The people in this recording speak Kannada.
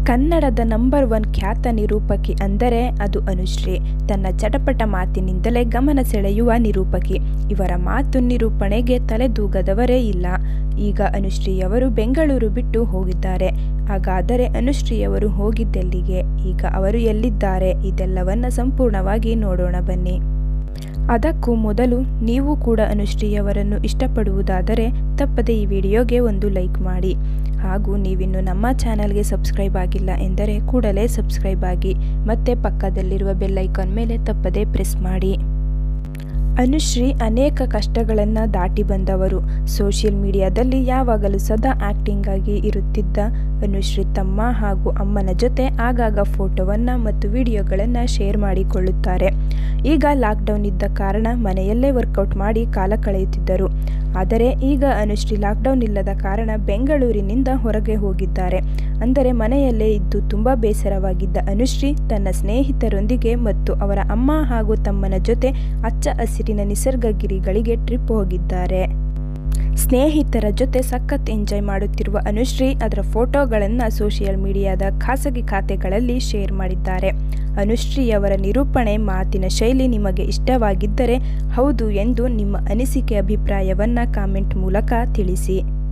ಕನ್ನಡದ ನಂಬರ್ ಒನ್ ಖ್ಯಾತ ನಿರೂಪಕಿ ಅಂದರೆ ಅದು ಅನುಶ್ರೀ ತನ್ನ ಚಟಪಟ ಮಾತಿನಿಂದಲೇ ಗಮನ ಸೆಳೆಯುವ ನಿರೂಪಕಿ ಇವರ ಮಾತು ನಿರೂಪಣೆಗೆ ತಲೆದೂಗದವರೇ ಇಲ್ಲ ಈಗ ಅನುಶ್ರೀಯವರು ಬೆಂಗಳೂರು ಬಿಟ್ಟು ಹೋಗಿದ್ದಾರೆ ಹಾಗಾದರೆ ಅನುಶ್ರೀಯವರು ಹೋಗಿದ್ದೆಲ್ಲಿಗೆ ಈಗ ಅವರು ಎಲ್ಲಿದ್ದಾರೆ ಇದೆಲ್ಲವನ್ನ ಸಂಪೂರ್ಣವಾಗಿ ನೋಡೋಣ ಬನ್ನಿ ಅದಕ್ಕೂ ಮೊದಲು ನೀವು ಕೂಡ ಅನುಶ್ರೀಯವರನ್ನು ಇಷ್ಟಪಡುವುದಾದರೆ ತಪ್ಪದೆ ಈ ವಿಡಿಯೋಗೆ ಒಂದು ಲೈಕ್ ಮಾಡಿ ಹಾಗೂ ನೀವಿನ್ನು ನಮ್ಮ ಚಾನಲ್ಗೆ ಸಬ್ಸ್ಕ್ರೈಬ್ ಆಗಿಲ್ಲ ಎಂದರೆ ಕೂಡಲೇ ಸಬ್ಸ್ಕ್ರೈಬ್ ಆಗಿ ಮತ್ತೆ ಪಕ್ಕದಲ್ಲಿರುವ ಬೆಲ್ ಐಕಾನ್ ಮೇಲೆ ತಪ್ಪದೆ ಪ್ರೆಸ್ ಮಾಡಿ ಅನುಶ್ರೀ ಅನೇಕ ಕಷ್ಟಗಳನ್ನು ದಾಟಿ ಬಂದವರು ಸೋಷಿಯಲ್ ಮೀಡಿಯಾದಲ್ಲಿ ಯಾವಾಗಲೂ ಸದಾ ಆಕ್ಟಿಂಗ್ ಆಗಿ ಇರುತ್ತಿದ್ದ ಅನುಶ್ರೀ ತಮ್ಮ ಹಾಗೂ ಅಮ್ಮನ ಜೊತೆ ಆಗಾಗ ಫೋಟೋವನ್ನು ಮತ್ತು ವಿಡಿಯೋಗಳನ್ನು ಶೇರ್ ಮಾಡಿಕೊಳ್ಳುತ್ತಾರೆ ಈಗ ಲಾಕ್ಡೌನ್ ಇದ್ದ ಕಾರಣ ಮನೆಯಲ್ಲೇ ವರ್ಕೌಟ್ ಮಾಡಿ ಕಾಲ ಕಳೆಯುತ್ತಿದ್ದರು ಆದರೆ ಈಗ ಅನುಶ್ರೀ ಲಾಕ್ಡೌನ್ ಇಲ್ಲದ ಕಾರಣ ಬೆಂಗಳೂರಿನಿಂದ ಹೊರಗೆ ಹೋಗಿದ್ದಾರೆ ಅಂದರೆ ಮನೆಯಲ್ಲೇ ಇದ್ದು ತುಂಬ ಬೇಸರವಾಗಿದ್ದ ಅನುಶ್ರೀ ತನ್ನ ಸ್ನೇಹಿತರೊಂದಿಗೆ ಮತ್ತು ಅವರ ಅಮ್ಮ ಹಾಗೂ ತಮ್ಮನ ಜೊತೆ ಹಚ್ಚ ಹಸಿರಿನ ನಿಸರ್ಗಗಿರಿಗಳಿಗೆ ಟ್ರಿಪ್ ಹೋಗಿದ್ದಾರೆ ಸ್ನೇಹಿತರ ಜೊತೆ ಸಖತ್ ಎಂಜಾಯ್ ಮಾಡುತ್ತಿರುವ ಅನುಶ್ರೀ ಅದರ ಫೋಟೋಗಳನ್ನು ಸೋಷಿಯಲ್ ಮೀಡಿಯಾದ ಖಾಸಗಿ ಖಾತೆಗಳಲ್ಲಿ ಶೇರ್ ಮಾಡಿದ್ದಾರೆ ಅನುಶ್ರೀಯವರ ನಿರೂಪಣೆ ಮಾತಿನ ಶೈಲಿ ನಿಮಗೆ ಇಷ್ಟವಾಗಿದ್ದರೆ ಹೌದು ಎಂದು ನಿಮ್ಮ ಅನಿಸಿಕೆ ಅಭಿಪ್ರಾಯವನ್ನು ಕಾಮೆಂಟ್ ಮೂಲಕ ತಿಳಿಸಿ